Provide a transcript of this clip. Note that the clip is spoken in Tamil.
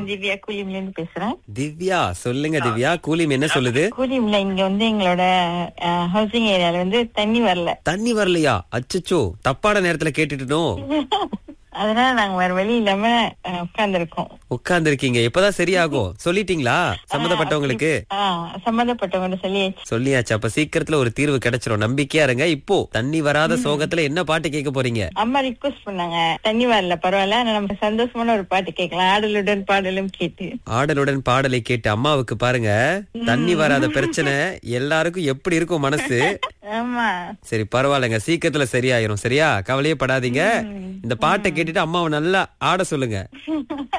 திவ்யா கூலிம்ல இருந்து பேசுறேன் திவ்யா சொல்லுங்க திவ்யா கூலிம் என்ன சொல்லுது கூலிம்ல இங்க வந்து எங்களோட ஹவுசிங் ஏரியால வந்து தண்ணி வரல தண்ணி வரலையா அச்சச்சோ தப்பான நேரத்துல கேட்டுட்டோம் அதனால நாங்க வேற வழி இல்லாம உட்கார்ந்துருக்கோம் உட்கார்ந்து இருக்கீங்க எப்பதான் சரியாகும் சொல்லிட்டீங்களா சம்மந்தப்பட்டவங்களுக்கு சம்பந்தப்பட்டவங்க சொல்லியாச்சு சொல்லியாச்சு அப்ப சீக்கிரத்துல ஒரு தீர்வு கிடைச்சிரும் நம்பிக்கையா இருங்க இப்போ தண்ணி வராத சோகத்துல என்ன பாட்டு கேட்க போறீங்க அம்மா ரிக்வஸ்ட் பண்ணாங்க தண்ணி வரல பரவாயில்ல ஆனா நம்ம சந்தோஷமான ஒரு பாட்டு கேட்கலாம் ஆடலுடன் பாடலும் கேட்டு ஆடலுடன் பாடலை கேட்டு அம்மாவுக்கு பாருங்க தண்ணி வராத பிரச்சனை எல்லாருக்கும் எப்படி இருக்கும் மனசு ஆமா சரி பரவாயில்லைங்க சீக்கிரத்துல சரியாயிரும் சரியா கவலையே படாதீங்க இந்த பாட்டை கேட்டுட்டு அம்மாவை நல்லா ஆட சொல்லுங்க